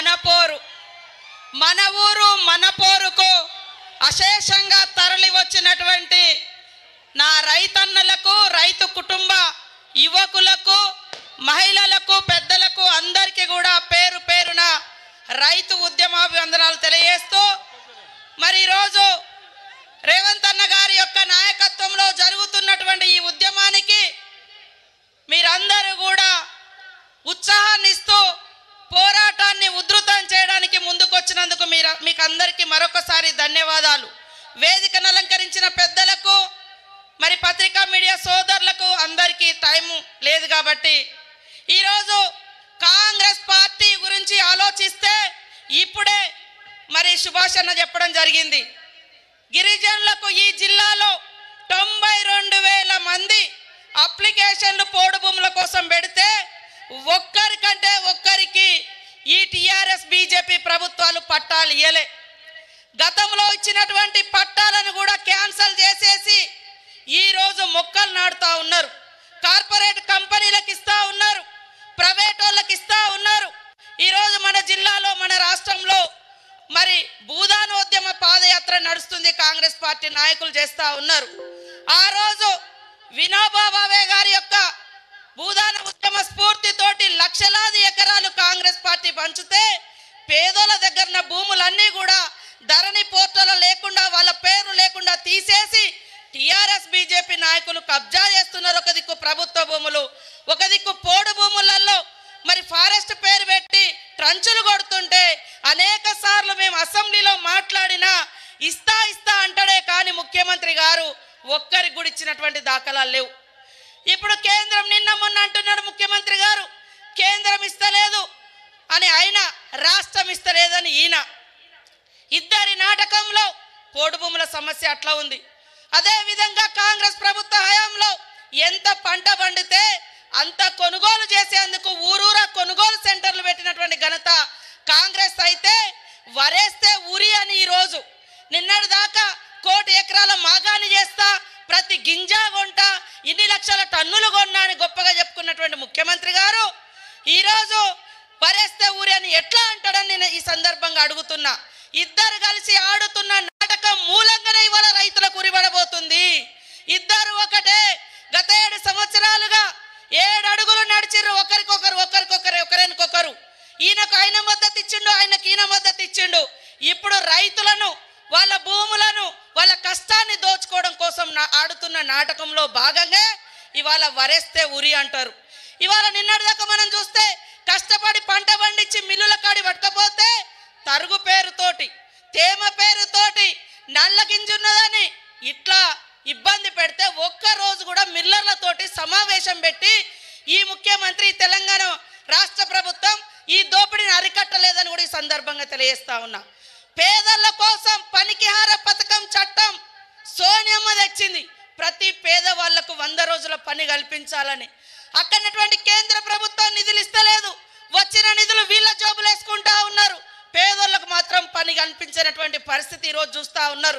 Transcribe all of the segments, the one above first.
మన పోరు మన ఊరు మన పోరుకు అశేషంగా తరలి వచ్చినటువంటి నా రైతన్నలకు రైతు కుటుంబ యువకులకు మహిళలకు పెద్దలకు అందరికీ కూడా పేరు పేరున రైతు ఉద్యమాభివందనాలు తెలియజేస్తూ మరి ఈరోజు రేవంత్ అన్న గారి యొక్క నాయకత్వంలో జరుగుతున్నటువంటి ఈ ఉద్యమానికి మీరందరూ కూడా ఉత్సాహాన్ని ఇస్తూ పోరాటాన్ని ఉధృతం చేయడానికి ముందుకొచ్చినందుకు మీరు మీకు అందరికీ మరొకసారి ధన్యవాదాలు వేదికను అలంకరించిన పెద్దలకు మరి పత్రికా మీడియా సోదరులకు అందరికీ టైం లేదు కాబట్టి ఈరోజు కాంగ్రెస్ పార్టీ గురించి ఆలోచిస్తే ఇప్పుడే మరి సుభాష్ అన్న చెప్పడం జరిగింది గిరిజనులకు ఈ జిల్లాలో తొంభై రెండు వేల మంది అప్లికేషన్లు పోడు భూముల కోసం పెడితే ఒక్కరికంటే ఒక్కరికి ఈ టిఆర్ఎస్ బీజేపీ ప్రభుత్వాలు పట్టాలు ఇయ్యలే గతంలో ఇచ్చినటువంటి పట్టాలను కూడా క్యాన్సల్ చేసేసి ఈ రోజు మొక్కలు నాటుతా ఉన్నారు కార్పొరేట్ కంపెనీలకు ఇస్తా ఉన్నారు ప్రైవేట్ వాళ్ళకి ఇస్తా ఉన్నారు ఈరోజు మన జిల్లాలో మన రాష్ట్రంలో మరి భూదానోద్యమ పాదయాత్ర నడుస్తుంది కాంగ్రెస్ పార్టీ నాయకులు చేస్తా ఉన్నారు ఆ రోజు వినోబా భావే గారి యొక్క భూదాన ఉద్యమ స్ఫూర్తితోటి లక్షలాది ఎకరాలు కాంగ్రెస్ పార్టీ పంచితే పేదోళ్ళ దగ్గర భూములన్నీ కూడా ధరణి పోర్టల లేకుండా వాళ్ళ పేరు లేకుండా తీసేసి టిఆర్ఎస్ బీజేపీ నాయకులు కబ్జా చేస్తున్నారు ఒక దిక్కు ప్రభుత్వ భూములు ఒక దిక్కు పోడు భూములలో మరి ఫారెస్ట్ పేరు పెట్టి ట్రంచులు కొడుతుంటే అనేక సార్లు మేము అసెంబ్లీలో మాట్లాడినా ఇస్తా ఇస్తా అంటాడే కానీ ముఖ్యమంత్రి గారు ఒక్కరికి కూడా ఇచ్చినటువంటి దాఖలాలు లేవు ఇప్పుడు కేంద్రం నిన్న మొన్న అంటున్నాడు ముఖ్యమంత్రి గారు కేంద్రం ఇస్తలేదు అని ఆయన రాష్ట్రం ఇస్తలేదని ఈయన ఇద్దరి నాటకంలో పోడు భూముల సమస్య అట్లా ఉంది అదే విధంగా కాంగ్రెస్ ప్రభుత్వ హయాంలో ఎంత పంట పండితే అంత కొనుగోలు చేసేందుకు ఊరూరా కొనుగోలు సెంటర్లు పెట్టినటువంటి ఘనత కాంగ్రెస్ అయితే వరేస్తే ఉరి అని ఈరోజు నిన్నటి దాకా కోటి ఎకరాల మాగాని చేస్తా ప్రతి గింజ కొంటా ఇన్ని లక్షల టన్నులు కొన్నా అని గొప్పగా చెప్పుకున్నటువంటి ముఖ్యమంత్రి గారు ఈరోజు వరేస్తే ఊరి అని ఎట్లా అంటాడని నేను ఈ సందర్భంగా అడుగుతున్నా ఇద్దరు కలిసి ఆడుతున్న నాటకం మూలంగానే ఇవాళ రైతులకు ఉరిపడబోతుంది ఇద్దరు ఒకటే గత ఏడు సంవత్సరాలుగా ఏడు అడుగులు నడిచిర్రు ఒకరికొకరు ఒకరికొకరు ఒకరికొకరు ఈయనకు ఆయన మద్దతు ఇచ్చిండు ఆయనకి ఈయన మద్దతు ఇచ్చిండు ఇప్పుడు రైతులను వాళ్ళ భూములను వాళ్ళ కష్టాన్ని దోచుకోవడం కోసం నా- ఆడుతున్న నాటకంలో భాగంగా ఇవాళ వరేస్తే ఉరి అంటారు ఇవాళ నిన్నటిదాకా మనం చూస్తే కష్టపడి పంట పండించి మిల్లుల కాడి పట్టకపోతే తరుగు పేరుతోటి తేమ పేరుతోటి నల్ల గింజున్నదని ఇట్లా ఇబ్బంది పెడితే ఒక్క రోజు కూడా మిల్లర్లతోటి సమావేశం పెట్టి ఈ ముఖ్యమంత్రి ఈ తెలంగాణ రాష్ట్ర ప్రభుత్వం ఈ దోపిడీని అరికట్టలేదని కూడా ఈ సందర్భంగా తెలియజేస్తా ఉన్నా పేదల కోసం పనికిహార పథకం చట్టం సోనియమ్మ తెచ్చింది ప్రతి పేదవాళ్లకు వంద రోజుల పని కల్పించాలని అక్కడటువంటి కేంద్ర ప్రభుత్వం నిధులు ఇస్తలేదు వచ్చిన నిధులు వీళ్ళ జోబులు వేసుకుంటా ఉన్నారు పేదోళ్ళకు మాత్రం పని కనిపించినటువంటి పరిస్థితి ఈరోజు చూస్తా ఉన్నారు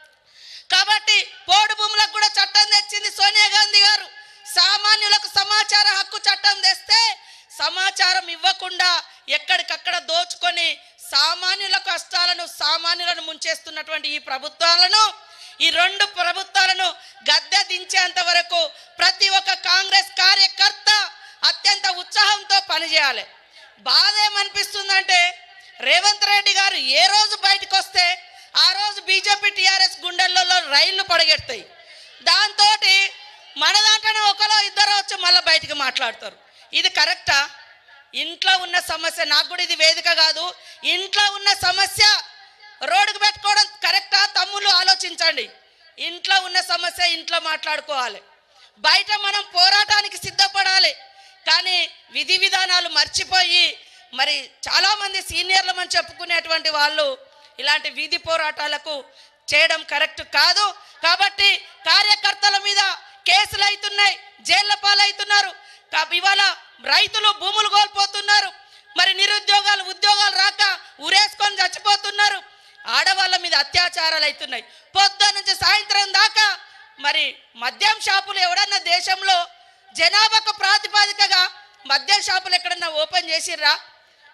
కాబట్టి పోడు భూములకు కూడా చట్టం తెచ్చింది సోనియా గాంధీ గారు సామాన్యులకు సమాచార హక్కు చట్టం తెస్తే సమాచారం ఇవ్వకుండా ఎక్కడికక్కడ దోచుకొని సామాన్యుల కష్టాలను సామాన్యులను ముంచేస్తున్నటువంటి ఈ ప్రభుత్వాలను ఈ రెండు ప్రభుత్వాలను గద్దె దించేంత వరకు ప్రతి ఒక్క కాంగ్రెస్ కార్యకర్త అత్యంత ఉత్సాహంతో పనిచేయాలి బాధ ఏమనిపిస్తుందంటే రేవంత్ రెడ్డి గారు ఏ రోజు బయటకు వస్తే ఆ రోజు బీజేపీ టీఆర్ఎస్ గుండెలలో రైళ్లు పడగెడతాయి దాంతో మన దాంట్లోనే ఒకలో ఇద్దరు వచ్చి మళ్ళీ బయటికి మాట్లాడతారు ఇది కరెక్టా ఇంట్లో ఉన్న సమస్య నాకు కూడా ఇది వేదిక కాదు ఇంట్లో ఉన్న సమస్య రోడ్డుకు పెట్టుకోవడం కరెక్టా తమ్ముళ్ళు ఆలోచించండి ఇంట్లో ఉన్న సమస్య ఇంట్లో మాట్లాడుకోవాలి బయట మనం పోరాటానికి సిద్ధపడాలి కానీ విధి విధానాలు మర్చిపోయి మరి చాలా మంది సీనియర్లు మనం చెప్పుకునేటువంటి వాళ్ళు ఇలాంటి వీధి పోరాటాలకు చేయడం కరెక్ట్ కాదు కాబట్టి కార్యకర్తల మీద కేసులు అవుతున్నాయి జైళ్ళ పాలవుతున్నారు కా- ఇవాళ రైతులు భూములు కోల్పోతున్నారు మరి నిరుద్యోగాలు ఉద్యోగాలు రాక ఉరేసుకొని చచ్చిపోతున్నారు ఆడవాళ్ళ మీద అత్యాచారాలు అవుతున్నాయి పొద్దు నుంచి సాయంత్రం దాకా మరి మద్యం షాపులు ఎవడన్నా దేశంలో జనాభాకు ప్రాతిపాదికగా మద్యం షాపులు ఎక్కడన్నా ఓపెన్ చేసిర్రా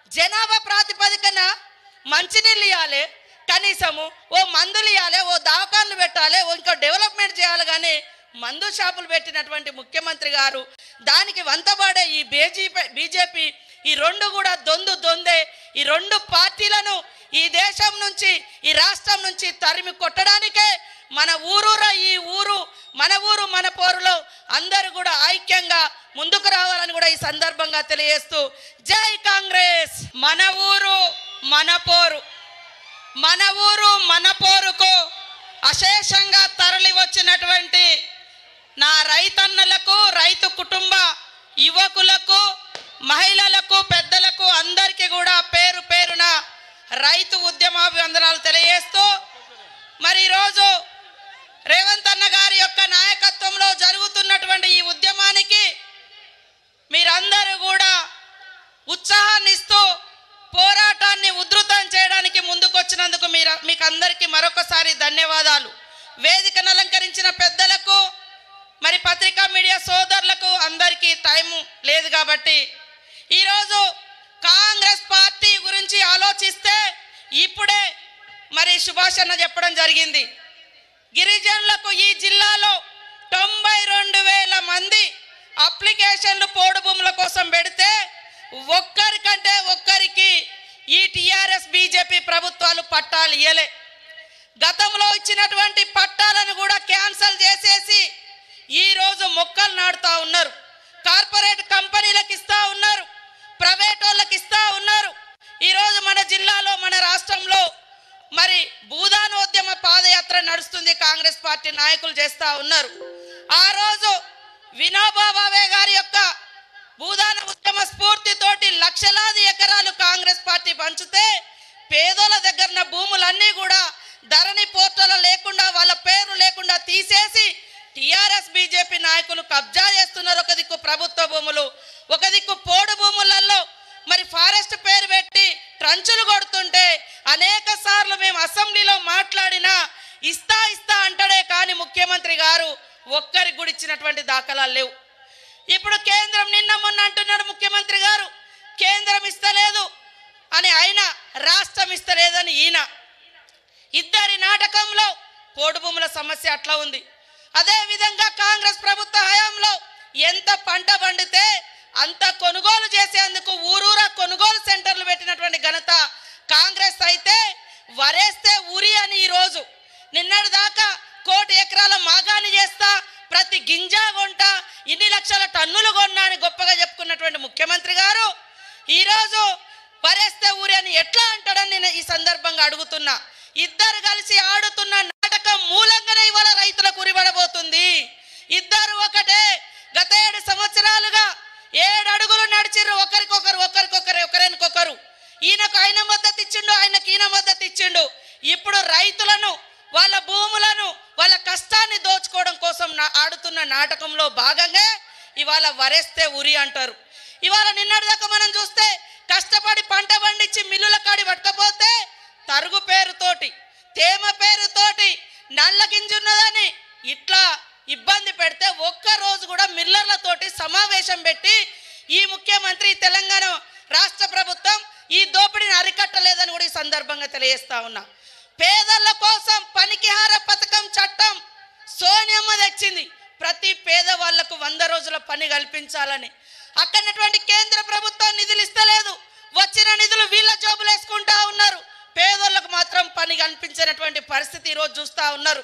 జనాభా ప్రాతిపదికన మంచినీళ్ళు ఇవ్వాలి కనీసము ఓ మందులు ఇవ్వాలి ఓ దవాఖాన్లు పెట్టాలి ఓ ఇంకో డెవలప్మెంట్ చేయాలి కానీ మందు షాపులు పెట్టినటువంటి ముఖ్యమంత్రి గారు దానికి వంతబడే ఈ బీజేపీ బీజేపీ ఈ రెండు కూడా దొందు దొందే ఈ రెండు పార్టీలను ఈ దేశం నుంచి ఈ రాష్ట్రం నుంచి తరిమి కొట్టడానికే మన ఊరూర ఈ ఊరు మన ఊరు మన పోరులో అందరూ కూడా ఐక్యంగా ముందుకు రావాలని కూడా ఈ సందర్భంగా తెలియజేస్తూ జై కాంగ్రెస్ మన ఊరు మన పోరు మన ఊరు మన పోరుకు అశేషంగా తరలి వచ్చినటువంటి నా రైతన్నలకు రైతు కుటుంబ యువకులకు మహిళలకు పెద్దలకు అందరికీ కూడా పేరు పేరున రైతు ఉద్యమాభివందనాలు తెలియజేస్తూ మరి ఈరోజు రేవంత్ అన్న గారి యొక్క నాయకత్వంలో జరుగుతున్నటువంటి ఈ ఉద్యమానికి మీరందరూ కూడా ఉత్సాహాన్ని ఇస్తూ పోరాటాన్ని ఉధృతం చేయడానికి ముందుకొచ్చినందుకు మీరు మీకు అందరికీ మరొకసారి ధన్యవాదాలు వేదికను అలంకరించిన పెద్దలకు మరి పత్రికా మీడియా సోదరులకు అందరికీ టైం లేదు కాబట్టి ఈరోజు కాంగ్రెస్ పార్టీ గురించి ఆలోచిస్తే ఇప్పుడే మరి సుభాష్ అన్న చెప్పడం జరిగింది గిరిజనులకు ఈ జిల్లాలో తొంభై రెండు వేల మంది అప్లికేషన్లు పోడు భూముల కోసం పెడితే ఒక్కరికంటే ఒక్కరికి ఈ టిఆర్ఎస్ బీజేపీ ప్రభుత్వాలు పట్టాలు ఇయ్యలే గతంలో ఇచ్చినటువంటి పట్టాలను కూడా క్యాన్సల్ చేసేసి ఈ రోజు మొక్కలు నాటుతా ఉన్నారు కార్పొరేట్ కంపెనీలకు ఇస్తా ఉన్నారు ప్రైవేట్ వాళ్ళకి ఇస్తా ఉన్నారు ఈరోజు మన జిల్లాలో మన రాష్ట్రంలో మరి భూదానోద్యమ పాదయాత్ర నడుస్తుంది కాంగ్రెస్ పార్టీ నాయకులు చేస్తా ఉన్నారు ఆ రోజు వినోబా భావే గారి యొక్క భూదాన ఉద్యమ స్ఫూర్తితోటి లక్షలాది ఎకరాలు కాంగ్రెస్ పార్టీ పంచితే పేదోళ్ళ దగ్గర భూములన్నీ కూడా ధరణి పోర్టల లేకుండా వాళ్ళ పేరు లేకుండా తీసేసి టిఆర్ఎస్ బీజేపీ నాయకులు కబ్జా చేస్తున్నారు ఒక దిక్కు ప్రభుత్వ భూములు ఒక దిక్కు పోడు భూములలో మరి ఫారెస్ట్ పేరు పెట్టి ట్రంచులు కొడుతుంటే అనేక సార్లు మేము అసెంబ్లీలో మాట్లాడినా ఇస్తా ఇస్తా అంటాడే కానీ ముఖ్యమంత్రి గారు ఒక్కరికి కూడా ఇచ్చినటువంటి దాఖలాలు లేవు ఇప్పుడు కేంద్రం నిన్న మొన్న అంటున్నాడు ముఖ్యమంత్రి గారు కేంద్రం ఇస్తలేదు అని ఆయన రాష్ట్రం ఇస్తలేదని ఈయన ఇద్దరి నాటకంలో పోడు భూముల సమస్య అట్లా ఉంది అదే విధంగా కాంగ్రెస్ ప్రభుత్వ హయాంలో ఎంత పంట పండితే అంత కొనుగోలు చేసేందుకు ఊరూరా కొనుగోలు సెంటర్లు పెట్టినటువంటి ఘనత కాంగ్రెస్ అయితే వరేస్తే ఉరి అని ఈరోజు నిన్నటి దాకా కోటి ఎకరాల మాగాని చేస్తా ప్రతి గింజ కొంటా ఇన్ని లక్షల టన్నులు కొన్నా అని గొప్పగా చెప్పుకున్నటువంటి ముఖ్యమంత్రి గారు ఈరోజు వరేస్తే ఊరి అని ఎట్లా అంటాడని నేను ఈ సందర్భంగా అడుగుతున్నా ఇద్దరు కలిసి ఆడుతున్న నాటకం మూలంగానే ఇవాళ రైతులకు ఉరిపడబోతుంది ఇద్దరు ఒకటే గత ఏడు సంవత్సరాలుగా ఏడు అడుగులు నడిచిర్రు ఒకరికొకరు ఒకరికొకరు ఒకరికొకరు ఈయనకు ఆయన మద్దతు ఇచ్చిండు ఆయనకు ఈయన మద్దతు ఇచ్చిండు ఇప్పుడు రైతులను వాళ్ళ భూములను వాళ్ళ కష్టాన్ని దోచుకోవడం కోసం నా- ఆడుతున్న నాటకంలో భాగంగా ఇవాళ వరేస్తే ఉరి అంటారు ఇవాళ నిన్నటిదాకా మనం చూస్తే కష్టపడి పంట పండించి మిల్లుల కాడి పట్టకపోతే తరుగు పేరుతోటి తేమ పేరుతోటి నల్ల గింజున్నదని ఇట్లా ఇబ్బంది పెడితే ఒక్క రోజు కూడా మిల్లర్లతోటి సమావేశం పెట్టి ఈ ముఖ్యమంత్రి ఈ తెలంగాణ రాష్ట్ర ప్రభుత్వం ఈ దోపిడీని అరికట్టలేదని కూడా ఈ సందర్భంగా తెలియజేస్తా ఉన్నా పేదల కోసం పనికిహార పథకం చట్టం సోనియమ్మ తెచ్చింది ప్రతి పేదవాళ్లకు వంద రోజుల పని కల్పించాలని అక్కడటువంటి కేంద్ర ప్రభుత్వం నిధులు ఇస్తలేదు వచ్చిన నిధులు వీళ్ళ జోబులు వేసుకుంటా ఉన్నారు పేదోళ్ళకు మాత్రం పని కనిపించినటువంటి పరిస్థితి ఈరోజు చూస్తా ఉన్నారు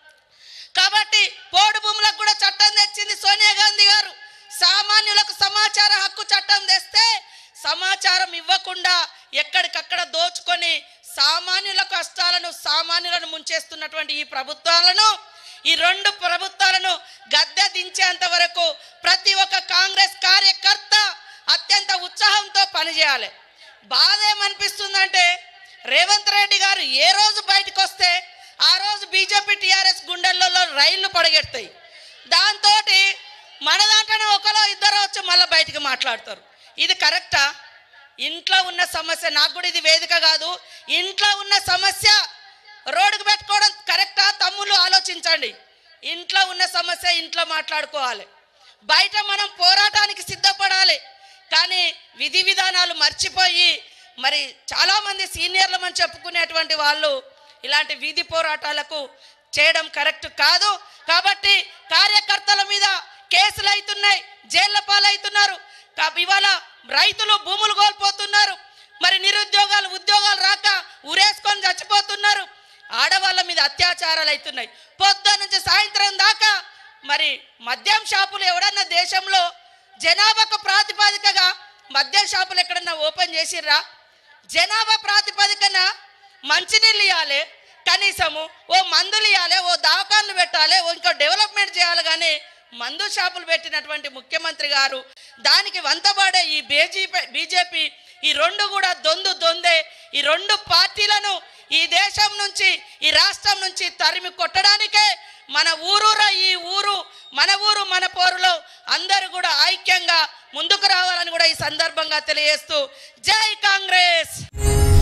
కాబట్టి పోడు భూములకు కూడా చట్టం తెచ్చింది సోనియా గాంధీ గారు సామాన్యులకు సమాచార హక్కు చట్టం తెస్తే సమాచారం ఇవ్వకుండా ఎక్కడికక్కడ దోచుకొని సామాన్యుల కష్టాలను సామాన్యులను ముంచేస్తున్నటువంటి ఈ ప్రభుత్వాలను ఈ రెండు ప్రభుత్వాలను గద్దె దించేంత వరకు ప్రతి ఒక్క కాంగ్రెస్ కార్యకర్త అత్యంత ఉత్సాహంతో పనిచేయాలి బాధ ఏమనిపిస్తుందంటే రేవంత్ రెడ్డి గారు ఏ రోజు బయటకు వస్తే ఆ రోజు బీజేపీ టీఆర్ఎస్ గుండెలలో రైళ్లు పడగెడతాయి దాంతో మన దాంట్లోనే ఒకలో ఇద్దరు వచ్చి మళ్ళీ బయటికి మాట్లాడతారు ఇది కరెక్టా ఇంట్లో ఉన్న సమస్య నాకు కూడా ఇది వేదిక కాదు ఇంట్లో ఉన్న సమస్య రోడ్డుకు పెట్టుకోవడం కరెక్టా తమ్ముళ్ళు ఆలోచించండి ఇంట్లో ఉన్న సమస్య ఇంట్లో మాట్లాడుకోవాలి బయట మనం పోరాటానికి సిద్ధపడాలి కానీ విధి విధానాలు మర్చిపోయి మరి చాలామంది సీనియర్లమని చెప్పుకునేటువంటి వాళ్ళు ఇలాంటి వీధి పోరాటాలకు చేయడం కరెక్ట్ కాదు కాబట్టి కార్యకర్తల మీద కేసులు అవుతున్నాయి జైళ్ళ పాలవుతున్నారు కా- ఇవాళ రైతులు భూములు కోల్పోతున్నారు మరి నిరుద్యోగాలు ఉద్యోగాలు రాక ఉరేసుకొని చచ్చిపోతున్నారు ఆడవాళ్ళ మీద అత్యాచారాలు అవుతున్నాయి పొద్దు నుంచి సాయంత్రం దాకా మరి మద్యం షాపులు ఎవడన్నా దేశంలో జనాభాకు ప్రాతిపదికగా మద్యం షాపులు ఎక్కడన్నా ఓపెన్ చేసిర్రా జనాభా ప్రాతిపదికన మంచినీళ్ళు ఇవ్వాలి కనీసము ఓ మందులు ఇవ్వాలి ఓ దవాఖాన్లు పెట్టాలి ఓ ఇంకో డెవలప్మెంట్ చేయాలి కానీ మందు షాపులు పెట్టినటువంటి ముఖ్యమంత్రి గారు దానికి వంతబడే ఈ బీజేపీ బీజేపీ ఈ రెండు కూడా దొందు దొందే ఈ రెండు పార్టీలను ఈ దేశం నుంచి ఈ రాష్ట్రం నుంచి తరిమి కొట్టడానికే మన ఊరూర ఈ ఊరు మన ఊరు మన పోరులో అందరూ కూడా ఐక్యంగా ముందుకు రావాలని కూడా ఈ సందర్భంగా తెలియజేస్తూ జై కాంగ్రెస్